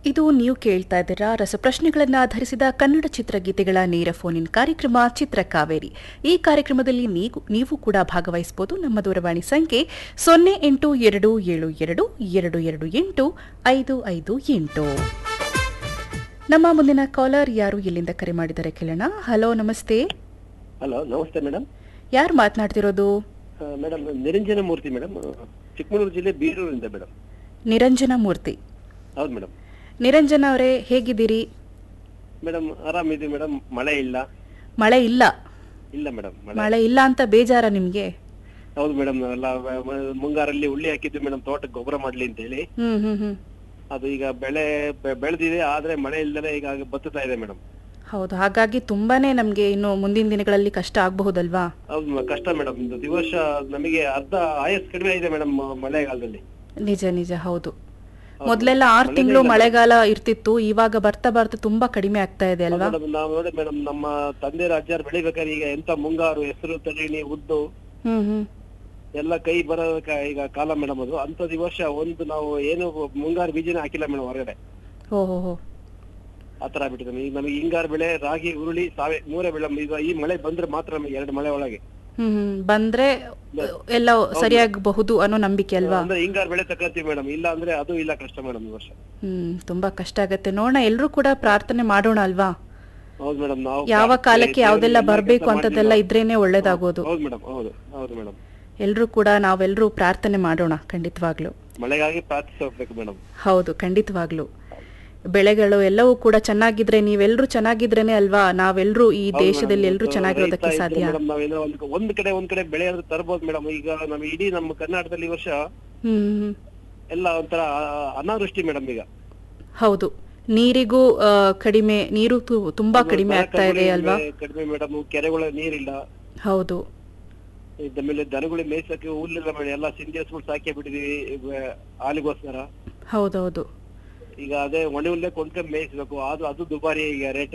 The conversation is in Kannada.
ಇದು ನೀವು ಕೇಳ್ತಾ ಇದ್ದೀರಾ ರಸಪ್ರಶ್ನೆಗಳನ್ನು ಆಧರಿಸಿದ ಕನ್ನಡ ಚಿತ್ರಗೀತೆಗಳ ನೇರ ಫೋನಿನ್ ಕಾರ್ಯಕ್ರಮ ಚಿತ್ರಕಾವೇರಿ ಈ ಕಾರ್ಯಕ್ರಮದಲ್ಲಿ ನೀವು ನೀವು ಕೂಡ ಭಾಗವಹಿಸಬಹುದು ನಮ್ಮ ದೂರವಾಣಿ ಸಂಖ್ಯೆ ಸೊನ್ನೆ ಎಂಟು ಎರಡು ಏಳು ಎರಡು ಎರಡು ಎರಡು ಎಂಟು ಐದು ಐದು ಎಂಟು ನಮ್ಮ ಮುಂದಿನ ಕಾಲರ್ ಯಾರು ಎಲ್ಲಿಂದ ಕರೆ ಮಾಡಿದ್ದಾರೆ ಕೇಳೋಣ ಹಲೋ ನಮಸ್ತೆ ಹಲೋ ನಮಸ್ತೆ ಮೇಡಮ್ ಯಾರು ಮಾತನಾಡ್ತಿರೋದು ಮೇಡಮ್ ನಿರಂಜನ ಮೂರ್ತಿ ಮೇಡಮ್ ಚಿಕ್ಕಮಗಳೂರು ಜಿಲ್ಲೆ ಬೀರೂರಿಂದ ಮೇಡಮ್ ನಿರಂಜನ ಮೂರ್ತಿ ಹೌದು ಮೇಡಮ್ ನಿರಂಜನ ಅವರೇ ಹೇಗಿದ್ದೀರಿ ಮೇಡಮ್ ಆರಾಮಿದೆ ಮೇಡಮ್ ಮಳೆ ಇಲ್ಲ ಮಳೆ ಇಲ್ಲ ಇಲ್ಲ ಮೇಡಮ್ ಮಳೆ ಮಳೆ ಇಲ್ಲ ಅಂತ ಬೇಜಾರ ನಿಮ್ಗೆ ಹೌದು ಮೇಡಮ್ ಎಲ್ಲ ವ- ವ- ಮುಂಗಾರಲ್ಲಿ ಉಳ್ಳಿ ಹಾಕಿದ್ವಿ ಮೇಡಮ್ ತೋಟಕ್ಕೆ ಗೊಬ್ಬರ ಮಾಡ್ಲಿ ಅಂತ ಹೇಳಿ ಹ್ಮ್ ಹ್ಮ್ ಹ್ಮ್ ಅದು ಈಗ ಬೆಳೆ ಬೆ- ಬೆಳೆದಿದೆ ಆದ್ರೆ ಮಳೆ ಇಲ್ಲದೆ ಈಗ ಬತ್ತುತ್ತಾ ಇದೆ ಮೇಡಮ್ ಹೌದು ಹಾಗಾಗಿ ತುಂಬಾನೇ ನಮ್ಗೆ ಇನ್ನು ಮುಂದಿನ ದಿನಗಳಲ್ಲಿ ಕಷ್ಟ ಆಗಬಹುದಲ್ವಾ ಹೌದು ಮ- ಕಷ್ಟ ಮೇಡಮ್ ಈ ವರ್ಷ ನಮಗೆ ಅರ್ಧ ಆಯಸ್ ಕಡಿಮೆ ಇದೆ ಮೇಡಮ್ ಮಳೆಗಾಲದಲ್ಲಿ ನಿಜ ನಿಜ ಹೌದು ಮೊದ್ಲೆಲ್ಲ ಆರು ತಿಂಗಳು ಮಳೆಗಾಲ ಇರ್ತಿತ್ತು ಇವಾಗ ಬರ್ತಾ ಬರ್ತಾ ತುಂಬಾ ಕಡಿಮೆ ಆಗ್ತಾ ಇದೆ ಅಲ್ವಾ ಮೇಡಮ್ ನಾವು ನೋಡಿ ಮೇಡಮ್ ನಮ್ಮ ತಂದೆ ರಾಜ್ಯರು ಬೆಳಿಬೇಕಾದ್ರೆ ಈಗ ಎಂತ ಮುಂಗಾರು ಹೆಸರು ತಡಿಣಿ ಉದ್ದು ಹ್ಮ್ ಹ್ಮ್ ಎಲ್ಲ ಕೈ ಬರೋ ಕ- ಈಗ ಕಾಲ ಮೇಡಮ್ ಅದು ಅಂತದ್ ಈ ವರ್ಷ ಒಂದು ನಾವು ಏನು ಮುಂಗಾರು ಬೀಜನೇ ಹಾಕಿಲ್ಲ ಮೇಡಮ್ ಹೊರಗಡೆ ಹೋ ಹೋ ಹೋ ಆತರ ಆಗ್ಬಿಟ್ಟಿದೆ ಈಗ ನಮಗೆ ಹಿಂಗಾರು ಬೆಳೆ ರಾಗಿ ಉರುಳಿ ಸಾವೆ ಮೂರೇ ಬೆಳೆ ಈಗ ಈ ಮಳೆ ಬಂದ್ರೆ ಮಾತ್ರ ನಮಗೆ ಎರಡು ಮಳೆ ಒಳಗೆ ಹ್ಮ್ ಹ್ಮ್ ಬಂದ್ರೆ ಎಲ್ಲ ಸರಿಯಾಗಬಹುದು ಅನ್ನೋ ನಂಬಿಕೆ ಅಲ್ವಾ ಅಂದ್ರೆ ಹಿಂಗಾರು ಬೆಳೆ ತಗೊಳ್ತೀವಿ ಮೇಡಮ್ ಇಲ್ಲ ಅಂದ್ರೆ ಅದು ಇಲ್ಲ ಕಷ್ಟ ಮೇಡಮ್ ಈ ವರ್ಷ ಹ್ಮ್ ತುಂಬಾ ಕಷ್ಟ ಆಗತ್ತೆ ನೋಡೋಣ ಎಲ್ರೂ ಕೂಡ ಪ್ರಾರ್ಥನೆ ಮಾಡೋಣ ಅಲ್ವಾ ಹೌದು ಮೇಡಮ್ ನಾವು ಯಾವ ಪ್ರಾರ್ಥನೆ, ಕಾಲಕ್ಕೆ ಯಾವ್ದೆಲ್ಲ ದೇವರಿಗೆ ಬರ್ಬೇಕು ಕೆಲಸ ಅಂತದೆಲ್ಲ ಮಾಡ್ತೀವಿ ಇದ್ರೇನೆ ಒಳ್ಳೇದಾಗೋದು ನಾವು. ಹೌದು ಮೇಡಮ್ ಹೌದು ಹೌದು ಮೇಡಮ್ ಎಲ್ರೂ ಕೂಡ ನಾವೆಲ್ಲರೂ ಪ್ರಾರ್ಥನೆ ಮಾಡೋಣ ಖಂಡಿತವಾಗ್ಲು ಮಳೆಗಾಗಿ ಪ್ರಾರ್ಥಿಸಿ ಹೋಗ್ಬೇಕು ಮೇಡಮ್ ಹೌದು ಖಂಡಿತವಾಗ್ಲು ಬೆಳೆಗಳು ಎಲ್ಲವೂ ಕೂಡ ಚೆನ್ನಾಗಿದ್ರೆ ನೀವೆಲ್ಲರೂ ಚೆನ್ನಾಗಿದ್ರೇನೆ ಅಲ್ವಾ ನಾವೆಲ್ಲರೂ ಈ ದೇಶದಲ್ಲಿ ಎಲ್ಲರೂ ಚೆನ್ನಾಗಿರೋದಕ್ಕೆ ಸಾಧ್ಯ ಮೇಡಮ್ ನಾವೇನೋ ಒಂದು ಒಂದ್ ಕಡೆ ಒಂದ್ ಕಡೆ ಬೆಳೆ ಆದ್ರೂ ತರಬಹುದು ಮೇಡಮ್ ಈಗ ನಮಗೆ ಇಡೀ ನಮ್ಮ ಕರ್ನಾಟಕದಲ್ಲಿ ಈ ವರ್ಷ ಹ್ಮ್ ಹ್ಮ್. ಎಲ್ಲ ಒಂಥರ ಆ- ಅನಾವೃಷ್ಟಿ ಮೇಡಮ್ ಈಗ ಹೌದು ನೀರಿಗೂ ಆ, ಕಡಿಮೆ ನೀರು ತು- ತುಂಬಾ ಕಡಿಮೆ ಆಗ್ತಾ ಇದೆ ಅಲ್ವಾ ಕಡಿಮೆ ಮೇಡಮ್ ಕೆರೆಗಳ ನೀರಿಲ್ಲ ಹೌದು ಇದ್ದ ಮೇಲೆ ದನಗಳಿಗೆ ಮೇಯ್ಸಕ್ಕೆ ಹುಲ್ಲಿಲ್ಲ ಮೇಡಮ್ ಎಲ್ಲ ಸಿಂಧಿಯಸ್ಗಳು ಸಾಕಿ ಬಿಟ್ಟಿದೀವಿ ಇವ- ಹಾಲಿಗೋಸ್ಕರ ಹೌದೌದು ಈಗ ಅದೇ ಒಣ ಹುಲ್ಲೇ ಕೊಂಡ್ಕೊಂಡು ಮೇಯಿಸ್ಬೇಕು ಅದು ಅದು ದುಬಾರಿ ಈಗ ರೇಟ್